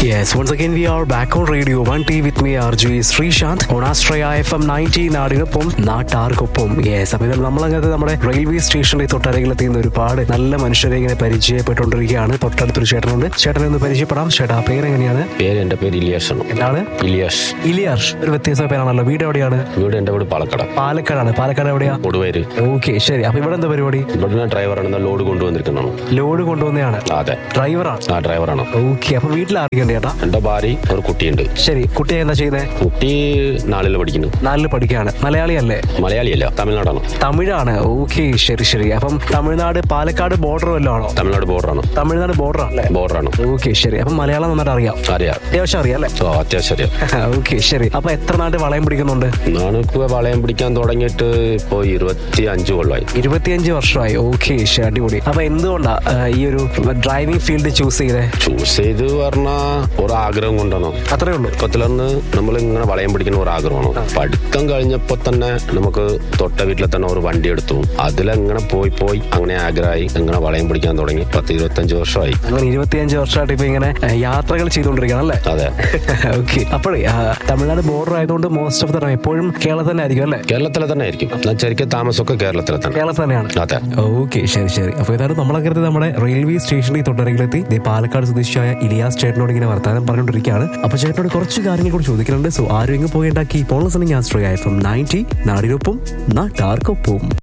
Yes, once again we are back on Radio 1T with me RJ Sreesanth on Astraya FM 90 നാടിനൊപ്പം നാട്ടാർക്കൊപ്പം yes അപ്പോൾ ഇത് നമ്മളങ്ങനത്തെ നമ്മുടെ railway സ്റ്റേഷനിൽ തൊട്ടരകിലെത്തിയുന്ന ഒരുപാട് നല്ല മനുഷ്യരെ ഇങ്ങനെ പരിചയപ്പെട്ടുകൊണ്ടിരിക്കുകയാണ് തൊട്ടടുത്തൊരു ചേട്ടനുണ്ട് ചേട്ടനെ ഒന്ന് പരിചയപ്പെടാം ചേട്ടാ പേരെങ്ങനെയാണ് പേര് എന്റെ പേര് ഇലിയാഷ് ആണ് എന്താണ് ഇലിയാഷ് ഇലിയാഷ് ഒരു വ്യത്യസ്ത പേരാണല്ലോ വീട് എവിടെയാണ് വീട് എന്റെ വീട് പാലക്കാട് പാലക്കാടാണ് പാലക്കാട് എവിടെയാ കൊടുവേര് ഓക്കെ ശരി അപ്പൊ ഇവിടെ എന്താ പരിപാടി ഇവിടെ ഡ്രൈവറാണ് ലോഡ് കൊണ്ടുവന്നിരിക്കുന്നതാണ് ലോഡ് കൊണ്ടുവന്നതാണ് അതെ ഡ്രൈവറാണ് ആ ഡ്രൈവറാണ് ഓക്കെ അപ്പൊ വീട്ടിൽ ആർക്കുണ്ട് ചേട്ടാ എന്റെ ഭാര്യ ഒരു കുട്ടിയുണ്ട് ശരി കുട്ടിയെ എന്താ ചെയ്യുന്നത് കുട്ടി നാലിൽ പഠിക്കുന്നു നാലില് പഠിക്കുകയാണ് മലയാളിയല്ലേ മലയാളിയല്ല തമിഴ്നാടാണ് തമിഴാണ് ഓക്കെ ശരി ശരി അപ്പം തമിഴ്നാട് പാലക്കാട് ബോർഡർ വല്ലതും ആണോ തമിഴ്നാട് ബോർഡറാണ് തമിഴ്നാട് ബോർഡർ അല്ലേ ബോർഡറാണ് ഓക്കെ ശരി അപ്പം മലയാളം നന്നായിട്ട് അറിയാം അറിയാം അത്യാവശ്യം അറിയാം അല്ലേ ഓ അത്യാവശ്യം അറിയാം ഓക്കെ ശരി അപ്പൊ എത്ര നാട്ട് വളയം പിടിക്കുന്നുണ്ട് നാണിക്ക് വളയം പിടിക്കാൻ തുടങ്ങിയിട്ട് ഇപ്പോ ഇരുപത്തി അഞ്ച് കൊല്ലമായി ഇരുപത്തിയഞ്ച് വർഷമായി ഓക്കെ ശരി അടിപൊളി അപ്പൊ എന്തുകൊണ്ടാ ആ, ഈ ഒരു ഡ്രൈവിംഗ് ഫീൽഡ് ചൂസ് ചെയ്തേ ചൂസ് ചെയ്ത് പറഞ്ഞാ ഒരു ആഗ്രഹം കൊണ്ടാണ് അത്രേ ഉള്ളൂ ചെറുപ്പത്തിലന്ന് നമ്മൾ ഇങ്ങനെ വളയം പിടിക്കുന്ന ഒരു ആഗ്രഹമാണ് പഠിത്തം കഴിഞ്ഞപ്പോ തന്നെ നമുക്ക് തൊട്ട വീട്ടിലെ തന്നെ ഒരു വണ്ടി എടുത്തു അതിലെങ്ങനെ പോയി പോയി അങ്ങനെ ആഗ്രഹമായി ഇങ്ങനെ വളയം പിടിക്കാൻ തുടങ്ങി പത്ത് ഇരുപത്തഞ്ച് വർഷമായി അങ്ങനെ ഇരുപത്തിയഞ്ച് വർഷമായിട്ട് ഇപ്പൊ ഇങ്ങനെ ആ, യാത്രകൾ ചെയ്തുകൊണ്ടിരിക്കണം അല്ലേ അതെ ഓക്കെ അപ്പോഴേ ആ, തമിഴ്നാട് ബോർഡർ ആയതുകൊണ്ട് മോസ്റ്റ് ഓഫ് ദ ടൈം എപ്പോഴും കേരളത്തിൽ തന്നെ ആയിരിക്കും അല്ലേ കേരളത്തിലെ തന്നെ ആയിരിക്കും ഞാൻ ശരിക്കും താമസമൊക്കെ കേരളത്തിലെ തന്നെ കേരളത്തിൽ തന്നെയാണ് അതെ ഓക്കെ ശരി ശരി അപ്പൊ ഏതായാലും നമ്മളങ്ങനെ നമ്മുടെ റെയിൽവേ സ്റ്റേഷനിൽ തൊട്ടരങ്ങിലെത്തി ദേ പാലക്കാട് സ്വദേശിയായ ഇലിയാസ് ചേട്ടനോട് ഇങ്ങനെ വർത്താനം പറഞ്ഞുകൊണ്ടിരിക്കുകയാണ് അപ്പൊ ചേട്ടനോട് കുറച്ച് കാര്യങ്ങൾ കൂടി ചോദിക്കുന്നുണ്ട് സോ ആരും എങ്ങും പോകേണ്ടാക്കി പോൾ ലിസണിങ് ആസ്ട്രോ എഫ് എം നയൻറ്റി നാടിനൊപ്പം നാട്ടാർക്കൊപ്പം